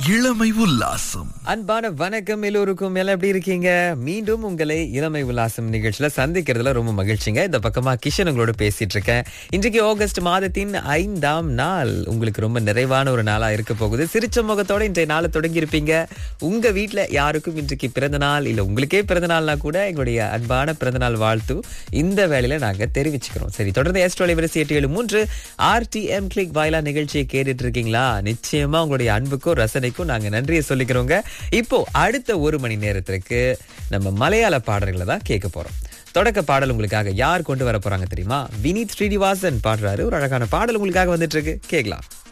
இளமை உல்லாசம் அன்பான வணக்கம் எல்லோருக்கும் எல்லாம் எப்படி இருக்கீங்க மீண்டும் உங்களை இளமை உல்லாசம் நிகழ்ச்சியில சந்திக்கிறதுல ரொம்ப மகிழ்ச்சிங்க இந்த பக்கமா கிஷன் உங்களோட பேசிட்டு இருக்கேன் இன்றைக்கு ஆகஸ்ட் மாதத்தின் ஐந்தாம் நாள் உங்களுக்கு ரொம்ப நிறைவான ஒரு நாளா இருக்க போகுது சிரிச்ச முகத்தோட இன்றைய நாளை தொடங்கி இருப்பீங்க உங்க வீட்ல யாருக்கும் இன்றைக்கு பிறந்த நாள் இல்ல உங்களுக்கே பிறந்த நாள்னா கூட எங்களுடைய அன்பான பிறந்த நாள் வாழ்த்து இந்த வேளையில நாங்க தெரிவிச்சுக்கிறோம் சரி தொடர்ந்து எஸ்ட்ரோலை வரிசை எட்டு ஏழு மூன்று ஆர்டிஎம் கிளிக் வாயிலா நிகழ்ச்சியை கேட்டுட்டு இருக்கீங்களா நிச்சயமா உங்களுடைய அன்புக்கும் ரசனைக்கும் நாங்க நன்றியை சொல்லிக்கிறோங்க இப்போ அடுத்த ஒரு மணி நேரத்திற்கு நம்ம மலையாள பாடல்களை தான் கேட்க போறோம் தொடக்க பாடல் உங்களுக்காக யார் கொண்டு வர போறாங்க தெரியுமா வினீத் ஸ்ரீனிவாசன் பாடுறாரு ஒரு அழகான பாடல் உங்களுக்காக வந்துட்டு இருக்கு கேட்கலாம்